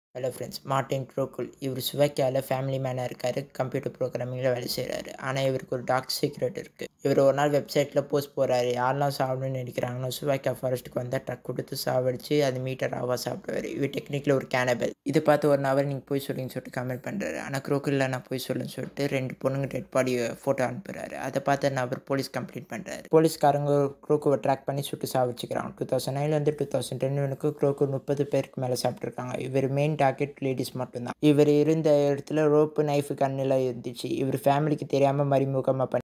hello friends Martin க்ரோக்குல் இவர் சுவைக்கால family மேனாக இருக்கார் computer ப்ரோக்ராமிங்கில் வேலை செய்கிறாரு ஆனால் இவருக்கு ஒரு டார்க் சீக்ரெட் இருக்குது இவர் ஒரு நாள் வெப்சைட்டில் போஸ்ட் போகிறாரு யாரெல்லாம் சாப்பிடணும்னு நினைக்கிறாங்களோ சுவைக்கா ஃபாரஸ்ட்டுக்கு வந்தால் ட்ரக் கொடுத்து சாவடிச்சு அது மீட்டர் ஆவா சாப்பிடுவார் இவர் டெக்னிக்கில் ஒரு கேனபல் இதை பார்த்து ஒரு நபர் நீங்கள் போய் சொல்லுங்கன்னு சொல்லிட்டு கமெண்ட் பண்ணுறாரு ஆனால் க்ரோக்கில் நான் போய் சொல்லுன்னு சொல்லிட்டு ரெண்டு பொண்ணுங்க டெட் பாடியை ஃபோட்டோ அனுப்புகிறாரு அதை பார்த்து நபர் போலீஸ் கம்ப்ளைண்ட் பண்ணுறாரு போலீஸ்காரங்க க்ரோக்குவை ட்ராக் பண்ணி சுட்டு சாவடிச்சுக்கிறாங்க டூ தௌசண்ட் நைன்லேருந்து டூ தௌசண்ட் டென் வரைக்கும் க்ரோக்கு முப்பது பேருக்கு மேலே சாப்பிட்ருக்காங்க இவர் மெயின் டார்கெட் லேடிஸ் மட்டும்தான் இவர் இருந்த இடத்துல ரோப்பு நைஃபு கண்ணில் இருந்துச்சு இவர் ஃபேமிலிக்கு தெரியாமல் மறைமுகமாக பண்ணி